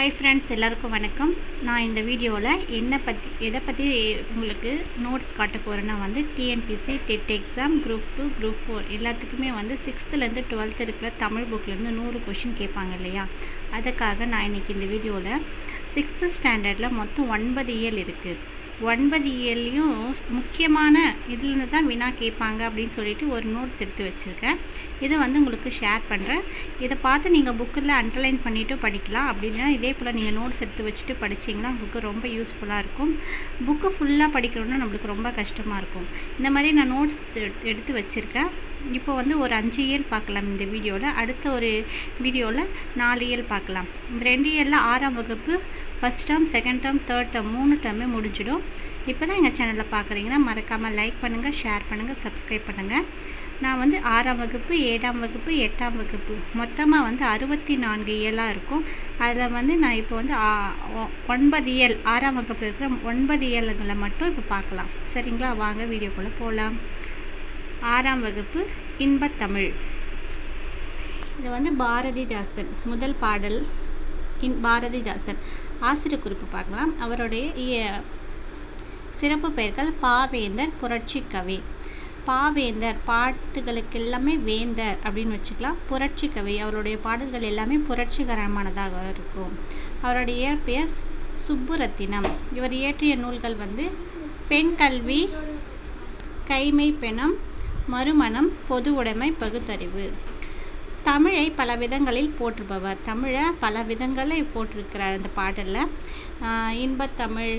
hi friends எல்லாருக்கும் வணக்கம் நான் இந்த வீடியோவில் என்ன பற்றி எதை பற்றி உங்களுக்கு நோட்ஸ் காட்ட போகிறேன்னா வந்து TNPSC TET exam group two group four எல்லாத்துக்குமே வந்து சிக்ஸ்த்துலேருந்து டுவெல்த் இருக்கிற தமிழ் புக்லேருந்து நூறு கொஷின் கேட்பாங்க இல்லையா அதுக்காக நான் இன்றைக்கி இந்த வீடியோவில் சிக்ஸ்த்து ஸ்டாண்டர்டில் மொத்தம் ஒன்பது இயல் இருக்குது ஒன்பது இயல்லையும் முக்கியமான இதுலேருந்து தான் வினா கேட்பாங்க அப்படின்னு சொல்லிட்டு ஒரு நோட்ஸ் எடுத்து வச்சுருக்கேன் இதை வந்து உங்களுக்கு ஷேர் பண்ணுறேன் இதை பார்த்து நீங்கள் புக்கில் அண்டர்லைன் பண்ணிவிட்டு படிக்கலாம் அப்படின்னா இதே போல் நீங்கள் நோட்ஸ் எடுத்து வச்சுட்டு படிச்சிங்கன்னா புக்கு ரொம்ப யூஸ்ஃபுல்லாக இருக்கும் புக்கு ஃபுல்லாக படிக்கணும்னா நம்மளுக்கு ரொம்ப கஷ்டமாக இருக்கும் இந்த மாதிரி நான் நோட்ஸ் எடுத்து வச்சுருக்கேன் இப்போ வந்து ஒரு அஞ்சு இயல் பார்க்கலாம் இந்த வீடியோவில் அடுத்த ஒரு வீடியோவில் நாலு இயல் பார்க்கலாம் இந்த ரெண்டு இயலில் ஆறாம் வகுப்பு first term second term third term மூணு டேர்மே முடிஞ்சிடும் இப்போ தான் எங்கள் சேனலில் பார்க்குறீங்கன்னா மறக்காமல் லைக் பண்ணுங்கள் ஷேர் பண்ணுங்கள் சப்ஸ்கிரைப் பண்ணுங்கள் நான் வந்து ஆறாம் வகுப்பு ஏழாம் வகுப்பு எட்டாம் வகுப்பு மொத்தமாக வந்து அறுபத்தி நான்கு இயலாக இருக்கும் அதில் வந்து நான் இப்போ வந்து ஒன்பது இயல் ஆறாம் வகுப்பில் இருக்கிற ஒன்பது இயல்களை மட்டும் இப்போ பார்க்கலாம் சரிங்களா வாங்க வீடியோக்குள்ளே போகலாம் ஆறாம் வகுப்பு இன்பத்தமிழ் இது வந்து பாரதிதாசன் முதல் பாடல் இன் பாரதிதாசன் ஆசிரியர் குறிப்பு பார்க்கலாம் அவருடைய சிறப்பு பெயர்கள் பாவேந்தர் புரட்சி கவி பாவேந்தர் பாட்டுகளுக்கு எல்லாமே வேந்தர் அப்படின்னு வச்சுக்கலாம் புரட்சி கவி அவருடைய பாடல்கள் எல்லாமே புரட்சிகரமானதாக இருக்கும் அவருடைய இயற்பெயர் சுப்புரத்தினம் இவர் இயற்றிய நூல்கள் வந்து பெண் கல்வி கைமை பெணம் மறுமணம் பொது உடைமை பகுத்தறிவு தமிழை பல விதங்களில் போற்றுபவர் தமிழை பல விதங்களில் போட்டிருக்கிறார் அந்த பாடலில் இன்பத்தமிழ்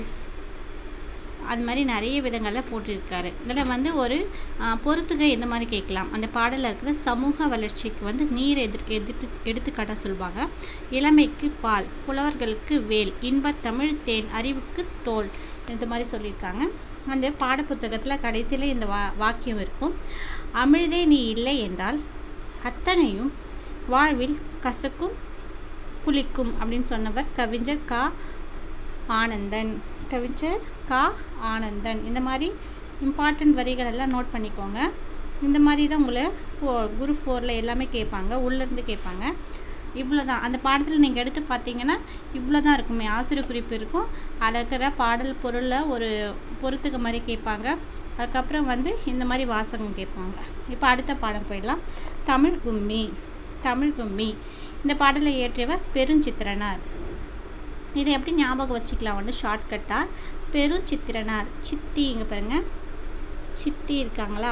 அது மாதிரி நிறைய விதங்களில் போட்டிருக்காரு இதில் வந்து ஒரு பொறுத்துகை இந்த மாதிரி கேட்கலாம் அந்த பாடலில் இருக்கிற சமூக வளர்ச்சிக்கு வந்து நீர் எதிர் எதிர்த்து எடுத்துக்காட்ட சொல்லுவாங்க இளமைக்கு பால் புலவர்களுக்கு வேல் இன்பத்தமிழ் தேன் அறிவுக்கு தோல் இந்த மாதிரி சொல்லியிருக்காங்க அந்த பாடப்புத்தகத்தில் கடைசியில் இந்த வா வாக்கியம் இருக்கும் அமிழ்தே நீ இல்லை என்றால் அத்தனையும் வாழ்வில் கசக்கும் புளிக்கும் அப்படின்னு சொன்னவர் கவிஞர் கா ஆனந்தன் கவிஞர் கா ஆனந்தன் இந்த மாதிரி இம்பார்ட்டன்ட் வரிகள் எல்லாம் நோட் பண்ணிக்கோங்க இந்த மாதிரி தான் உங்களை ஃபோ குரு ஃபோரில் எல்லாமே கேட்பாங்க உள்ளேருந்து கேட்பாங்க இவ்வளோ தான் அந்த பாடத்தில் நீங்கள் எடுத்து பார்த்தீங்கன்னா இவ்வளோ தான் இருக்குமே ஆசிரியர் குறிப்பு இருக்கும் அதில் இருக்கிற பாடல் பொருளில் ஒரு பொறுத்துக்க மாதிரி கேட்பாங்க அதுக்கப்புறம் வந்து இந்த மாதிரி வாசகம் கேட்பாங்க இப்போ அடுத்த பாடம் போயிடலாம் தமிழ் கும்மி தமிழ் கும்மி இந்த பாடலை இயற்றியவர் பெருஞ்சித்திரனார் இதை எப்படி ஞாபகம் வச்சுக்கலாம் வந்து ஷார்ட்கட்டாக பெருஞ்சித்திரனார் சித்தி இங்கே பாருங்க சித்தி இருக்காங்களா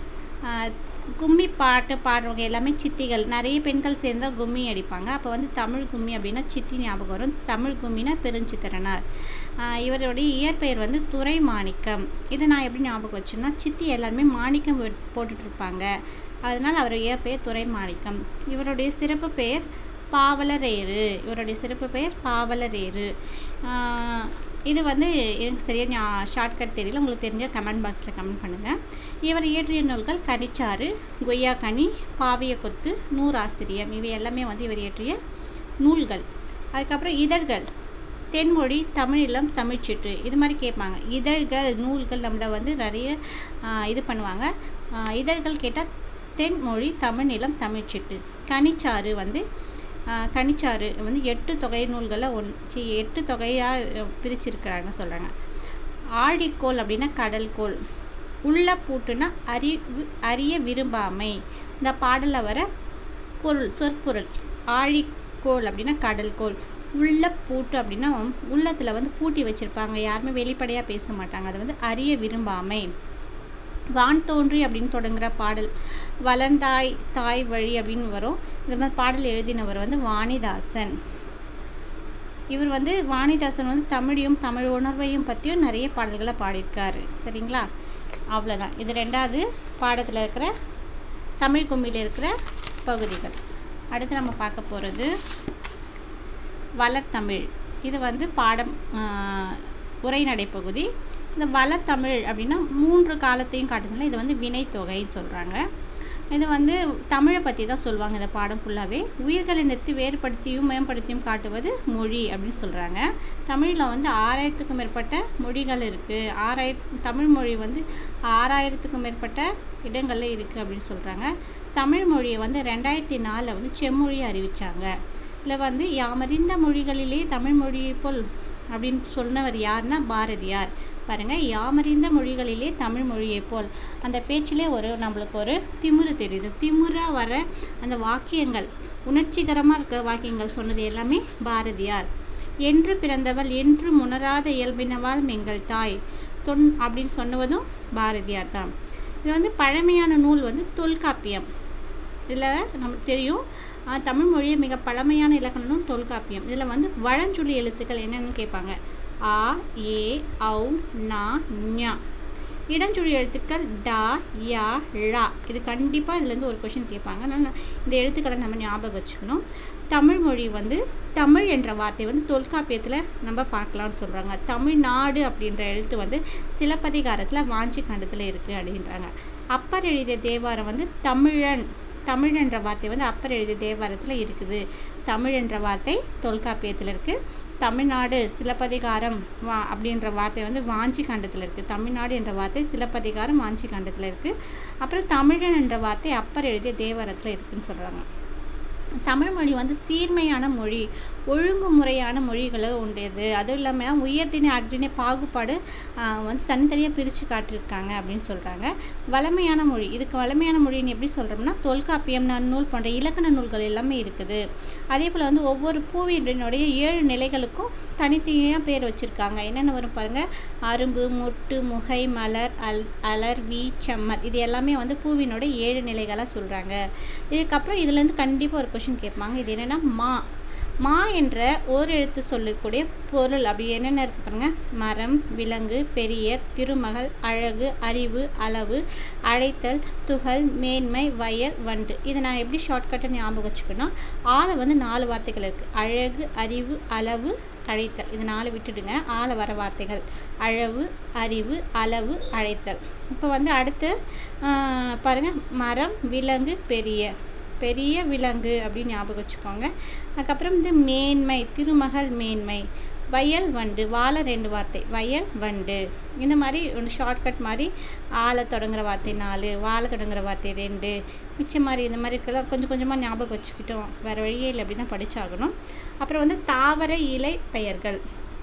கும்மி பாட்டு பாடுறவங்க எல்லாமே சித்திகள் நிறைய பெண்கள் சேர்ந்தால் கும்மி அடிப்பாங்க அப்போ வந்து தமிழ் கும்மி அப்படின்னா சித்தி ஞாபகம் வரும் தமிழ் கும்மினா பெருஞ்சித்திரனார் இவருடைய இயற்பெயர் வந்து துறை மாணிக்கம் இதை நான் எப்படி ஞாபகம் வச்சேன்னா சித்தி எல்லாருமே மாணிக்கம் போட்டுட்டு இருப்பாங்க அதனால் அவர் இயற்பெயர் துறை மாணிக்கம் இவருடைய சிறப்பு பெயர் பாவலரேறு இவருடைய சிறப்பு பெயர் பாவலரேறு இது வந்து எனக்கு சரியாக ஷார்ட்கட் தெரியல உங்களுக்கு தெரிஞ்ச கமெண்ட் பாக்ஸில் கமெண்ட் பண்ணுங்கள் இவர் இயற்றிய நூல்கள் கனிச்சாறு கொய்யா கனி பாவிய கொத்து நூறாசிரியம் இவை எல்லாமே வந்து இவர் இயற்றிய நூல்கள் அதுக்கப்புறம் இதழ்கள் தென்மொழி தமிழிலம் தமிழ்ச்சிட்டு இது மாதிரி கேட்பாங்க இதழ்கள் நூல்கள் நம்மளை வந்து நிறைய இது பண்ணுவாங்க இதழ்கள் கேட்டால் தென்மொழி தமிழ்நிலம் தமிழ்ச்சிட்டு கனிச்சாறு வந்து கனிச்சாறு வந்து எட்டு தொகை நூல்களில் ஒன் சி எட்டு தொகையாக பிரிச்சிருக்கிறாங்க சொல்கிறாங்க ஆழிக்கோள் அப்படின்னா கடல்கோள் உள்ள பூட்டுனா அறிவு அறிய விரும்பாமை இந்த பாடலில் வர பொருள் சொற்பொருள் ஆழிக்கோள் அப்படின்னா கடல்கோள் உள்ள பூட்டு அப்படின்னா உள்ளத்தில் வந்து பூட்டி வச்சுருப்பாங்க யாருமே வெளிப்படையாக பேச மாட்டாங்க அதை வந்து அறிய விரும்பாமை வான் தோன்றி அப்படின்னு தொடங்குற பாடல் வளர்ந்தாய் தாய் வழி அப்படின்னு வரும் இந்த மாதிரி பாடல் எழுதினவர் வந்து வாணிதாசன் இவர் வந்து வாணிதாசன் வந்து தமிழையும் தமிழ் உணர்வையும் பற்றியும் நிறைய பாடல்களை பாடியிருக்காரு சரிங்களா அவ்வளோதான் இது ரெண்டாவது பாடத்தில் இருக்கிற தமிழ் கும்மியில் இருக்கிற பகுதிகள் அடுத்து நம்ம பார்க்க போகிறது வளர்த்தமிழ் இது வந்து பாடம் உரைநடை பகுதி இந்த வளர்த்தமிழ் அப்படின்னா மூன்று காலத்தையும் காட்டுதுல இது வந்து வினைத்தொகைன்னு சொல்கிறாங்க இது வந்து தமிழை பற்றி தான் சொல்லுவாங்க இந்த பாடம் ஃபுல்லாகவே உயிர்களை நிறுத்தி வேறுபடுத்தியும் மேம்படுத்தியும் காட்டுவது மொழி அப்படின்னு சொல்கிறாங்க தமிழில் வந்து ஆறாயிரத்துக்கும் மேற்பட்ட மொழிகள் இருக்குது ஆறாயிர தமிழ் மொழி வந்து ஆறாயிரத்துக்கும் மேற்பட்ட இடங்களில் இருக்குது அப்படின்னு சொல்கிறாங்க தமிழ் மொழியை வந்து ரெண்டாயிரத்தி நாலில் வந்து செம்மொழியை அறிவித்தாங்க இதில் வந்து யாமறிந்த மொழிகளிலே தமிழ் மொழியை போல் அப்படின்னு சொன்னவர் யாருன்னா பாரதியார் பாருங்க யாமறிந்த மொழிகளிலே தமிழ் மொழியை போல் அந்த பேச்சிலே ஒரு நம்மளுக்கு ஒரு திமிரு தெரியுது திமிரா வர அந்த வாக்கியங்கள் உணர்ச்சிகரமா இருக்க வாக்கியங்கள் சொன்னது எல்லாமே பாரதியார் என்று பிறந்தவள் என்று உணராத இயல்பினவாள் எங்கள் தாய் தொன் அப்படின்னு சொன்னவதும் பாரதியார் தான் இது வந்து பழமையான நூல் வந்து தொல்காப்பியம் இதில் நமக்கு தெரியும் ஆஹ் தமிழ் மொழியை மிக பழமையான இலக்கண நூல் தொல்காப்பியம் இதில் வந்து வழஞ்சொலி எழுத்துக்கள் என்னன்னு கேட்பாங்க ஆ ஏ ஔ நா ஞ இடஞ்சொலி எழுத்துக்கள் டா யா ழா இது கண்டிப்பாக இதுலேருந்து ஒரு கொஷின் கேட்பாங்க அதனால இந்த எழுத்துக்களை நம்ம ஞாபகம் வச்சுக்கணும் தமிழ் மொழி வந்து தமிழ் என்ற வார்த்தை வந்து தொல்காப்பியத்தில் நம்ம பார்க்கலாம்னு சொல்கிறாங்க தமிழ்நாடு அப்படின்ற எழுத்து வந்து சிலப்பதிகாரத்தில் வாஞ்சி கண்டத்தில் இருக்குது அப்படின்றாங்க அப்பர் எழுதிய தேவாரம் வந்து தமிழன் தமிழ் என்ற வார்த்தை வந்து அப்பர் எழுதிய தேவாரத்தில் இருக்குது தமிழ் என்ற வார்த்தை தொல்காப்பியத்தில் இருக்குது தமிழ்நாடு சிலப்பதிகாரம் வா அப்படின்ற வார்த்தை வந்து வாஞ்சி கண்டத்தில் இருக்குது தமிழ்நாடு என்ற வார்த்தை சிலப்பதிகாரம் வாஞ்சி கண்டத்தில் இருக்குது அப்புறம் தமிழன் என்ற வார்த்தை அப்பர் எழுதிய தேவாரத்தில் இருக்குன்னு சொல்கிறாங்க தமிழ் மொழி வந்து சீர்மையான மொழி ஒழுங்குமுறையான மொழிகளை உடையது அதுவும் இல்லாமல் உயர்திணை அக்ரிணை பாகுபாடு ஆஹ் வந்து தனித்தனியாக பிரித்து காட்டியிருக்காங்க அப்படின்னு சொல்கிறாங்க வளமையான மொழி இதுக்கு வளமையான மொழின்னு எப்படி சொல்கிறோம்னா தொல்காப்பியம் நன்னூல் போன்ற இலக்கண நூல்கள் எல்லாமே இருக்குது அதே போல் வந்து ஒவ்வொரு பூவினுடைய ஏழு நிலைகளுக்கும் தனித்தனியாக பேர் வச்சுருக்காங்க என்னென்ன வரும் பாருங்க அரும்பு மொட்டு முகை மலர் அல் அலர் வீ செம்மல் இது எல்லாமே வந்து பூவினோட ஏழு நிலைகளாக சொல்கிறாங்க இதுக்கப்புறம் இதுலேருந்து கண்டிப்பாக ஒரு கொஷின் கேட்பாங்க இது என்னென்னா மா மா என்ற ஓர் எழுத்து சொல்லக்கூடிய பொருள் அப்படி என்னென்ன இருக்கு பாருங்க மரம் விலங்கு பெரிய திருமகள் அழகு அறிவு அளவு அழைத்தல் துகள் மேன்மை வயல் வண்டு இதை நான் எப்படி ஷார்ட்கட்டாக ஞாபகம் வச்சுக்கணும் ஆள வந்து நாலு வார்த்தைகள் இருக்கு அழகு அறிவு அளவு அழைத்தல் இது நாலு விட்டுடுங்க ஆள வர வார்த்தைகள் அழகு அறிவு அளவு அழைத்தல் இப்போ வந்து அடுத்து ஆஹ் பாருங்க மரம் விலங்கு பெரிய பெரிய விலங்கு அப்படின்னு ஞாபகம் வச்சுக்கோங்க அதுக்கப்புறம் வந்து மேன்மை திருமகள் மேன்மை வயல் வண்டு வாழ ரெண்டு வார்த்தை வயல் வண்டு இந்த மாதிரி ஒன்று ஷார்ட்கட் மாதிரி ஆளை தொடங்குற வார்த்தை நாலு வாழ தொடங்குற வார்த்தை ரெண்டு மிச்சம் மாதிரி இந்த மாதிரி இருக்கலாம் கொஞ்சம் கொஞ்சமாக ஞாபகம் வச்சுக்கிட்டோம் வேறு வழியே இல்லை அப்படி தான் படிச்சாகணும் அப்புறம் வந்து தாவர இலை பெயர்கள்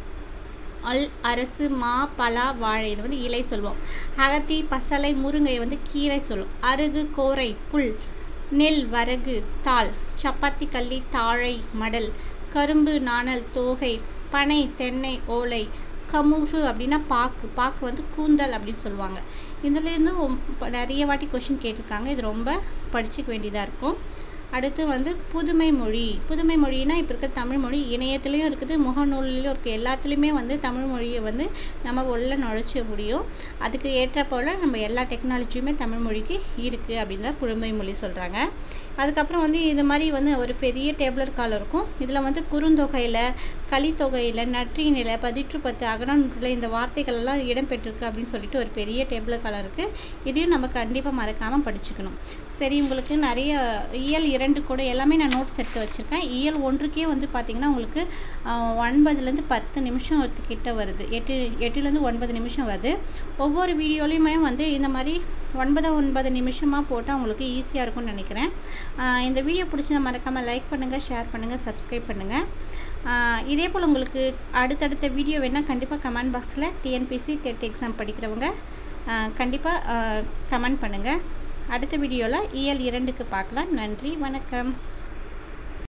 அல் அரசு மா பலா வாழை இது வந்து இலை சொல்லுவோம் அகத்தி பசலை முருங்கை வந்து கீரை சொல்லும் அருகு கோரை புல் நெல் வரகு தாள் சப்பாத்தி கள்ளி தாழை மடல் கரும்பு நாணல் தோகை பனை தென்னை ஓலை கமுகு அப்படின்னா பாக்கு பாக்கு வந்து கூந்தல் அப்படின்னு சொல்லுவாங்க இதுலேருந்து நிறைய வாட்டி கொஷின் கேட்டிருக்காங்க இது ரொம்ப படிச்சுக்க வேண்டியதாக இருக்கும் அடுத்து வந்து புதுமை மொழி புதுமை மொழினா இப்போ இருக்க தமிழ் மொழி இணையத்துலேயும் இருக்குது முகநூல்லையும் இருக்குது எல்லாத்துலேயுமே வந்து தமிழ் மொழியை வந்து நம்ம உள்ள நுழைச்ச முடியும் அதுக்கு ஏற்ற போல் நம்ம எல்லா டெக்னாலஜியுமே தமிழ் மொழிக்கு இருக்குது அப்படின்னு தான் புதுமை மொழி சொல்கிறாங்க அதுக்கப்புறம் வந்து இது மாதிரி வந்து ஒரு பெரிய டேபிளர் காலம் இருக்கும் இதில் வந்து குறுந்தொகையில் கலித்தொகையில் நற்றினில் பதிற்று பத்து அகநானூற்றில் இந்த வார்த்தைகள் எல்லாம் இடம்பெற்றிருக்கு அப்படின்னு சொல்லிட்டு ஒரு பெரிய டேபிளர் காலம் இருக்குது இதையும் நம்ம கண்டிப்பாக மறக்காமல் படிச்சுக்கணும் சரி உங்களுக்கு நிறைய இயல் இரண்டு கூட எல்லாமே நான் நோட்ஸ் எடுத்து வச்சுருக்கேன் இயல் ஒன்றுக்கே வந்து பார்த்தீங்கன்னா உங்களுக்கு ஒன்பதுலேருந்து பத்து நிமிஷம் கிட்ட வருது எட்டு எட்டுலேருந்து ஒன்பது நிமிஷம் வருது ஒவ்வொரு வீடியோலையுமே வந்து இந்த மாதிரி ஒன்பது ஒன்பது நிமிஷமாக போட்டால் உங்களுக்கு ஈஸியாக இருக்கும்னு நினைக்கிறேன் இந்த வீடியோ பிடிச்சதை மறக்காமல் லைக் பண்ணுங்கள் ஷேர் பண்ணுங்கள் சப்ஸ்கிரைப் பண்ணுங்கள் இதே போல் உங்களுக்கு அடுத்தடுத்த வீடியோ வேணால் கண்டிப்பாக கமெண்ட் பாக்ஸில் டிஎன்பிசி டெட் எக்ஸாம் படிக்கிறவங்க கண்டிப்பாக கமெண்ட் பண்ணுங்கள் அடுத்த வீடியோவில் இயல் இரண்டுக்கு பார்க்கலாம் நன்றி வணக்கம்